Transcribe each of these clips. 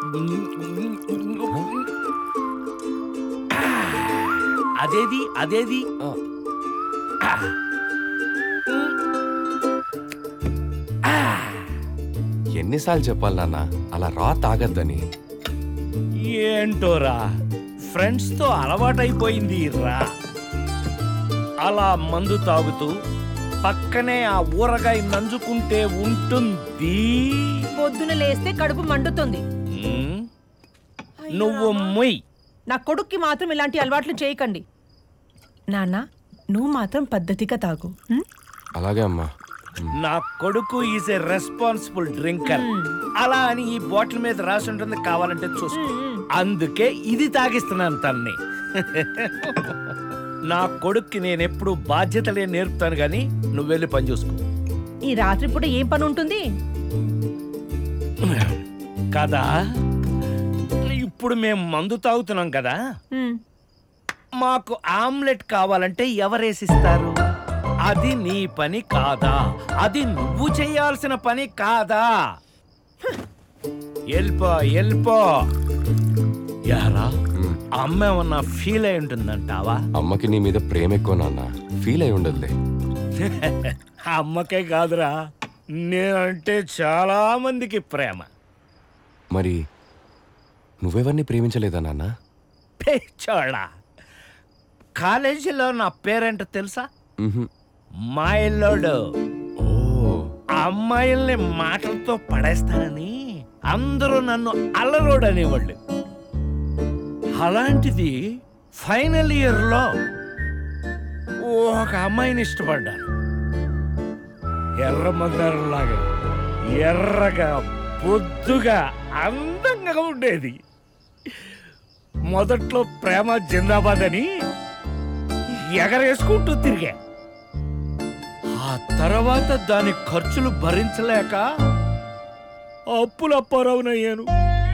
అదేది అదేది ఆ, ఎన్నిసార్లు చెప్పాలి నాన్న అలా రా తాగద్దని ఏంటోరా ఫ్రెండ్స్ తో అలవాటైపోయింది రా అలా మందు తాగుతూ పక్కనే ఆ ఊరగాయ నంజుకుంటే ఉంటుంది పొద్దున లేస్తే కడుపు మండుతుంది ఉమ్, నువ్వు మొయ్ నా కొడుక్కి మాత్రం ఇలాంటి అలవాట్లు చేయకండి నాన్న నువ్వు మాత్రం పద్ధతిగా తాగు ఉం? అలాగే అమ్మా ఉమ్, నా కొడుకు ఈజ్ ఎ రెస్పాన్సిబుల్ డ్రింకర్ అలా అని ఈ బాటిల్ మీద రాసి ఉంటుంది కావాలంటే చూసుకో అందుకే ఇది తాగిస్తున్నాను తన్ని నా కొడుక్కి నేను ఎప్పుడు బాధ్యతలే నేర్పుతాను గాని నువ్వు వెళ్ళి పని చూసుకో ఈ రాత్రిపూట ఏం పని ఉంటుంది కదా ఇప్పుడు మేము మందు తాగుతున్నాం కదా ఉం. మాకు ఆమ్లెట్ కావాలంటే ఎవరేసిస్తారు అది నీ పని కాదా అది నువ్వు చేయాల్సిన పని కాదా వెళ్ళిపో వెళ్ళిపో యారా ఉమ్, అమ్మ ఏమన్నా ఫీల్ అయి ఉంటుందంటావా అమ్మకి నీ మీద ప్రేమ ఎక్కువ నాన్న ఫీల్ అయి ఉండదులే అమ్మకే కాదురా నేనంటే చాలా మందికి ప్రేమ మరి నువ్వెవరిని ప్రేమించలేదా నాన్న పిచ్చోళ్ళ కాలేజీలో నా పేరేంటో తెలుసా ఉహుం. మాయల్లోడు ఓ అమ్మాయిల్ని మాటలతో పడేస్తానని అందరూ నన్ను అల్లరోడు అనేవాళ్ళు అలాంటిది ఫైనల్ ఇయర్లో ఒక అమ్మాయిని ఇష్టపడ్డాను ఎర్ర మందారంలాగా ఎర్రగా బొద్దుగా అందంగా ఉండేది మొదట్లో ప్రేమ జిందాబాద్ అని ఎగరేసుకుంటూ తిరిగా ఆ తర్వాత దాని ఖర్చులు భరించలేక అప్పులు అప్పారవునయ్యాను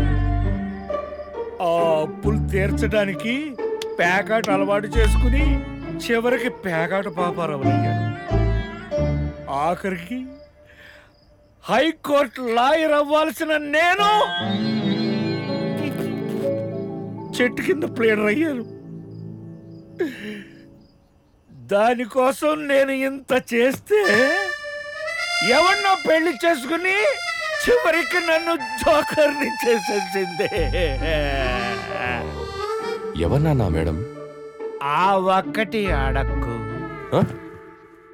ఆ అప్పులు తీర్చడానికి పేకాట అలవాటు చేసుకుని చివరికి పేకాట పాపారవునయ్యాను ఆఖరికి హైకోర్టు లాయర్ అవ్వాల్సిన నేను చెట్టు కింద ప్లేడర్ అయ్యాను దానికోసం నేను ఇంత చేస్తే ఎవరినో పెళ్లి చేసుకుని చివరికి నన్ను జోకర్ని చేసేసిందే ఎవరు నాన్న మేడం ఆ ఒక్కటి అడక్కు ఆ?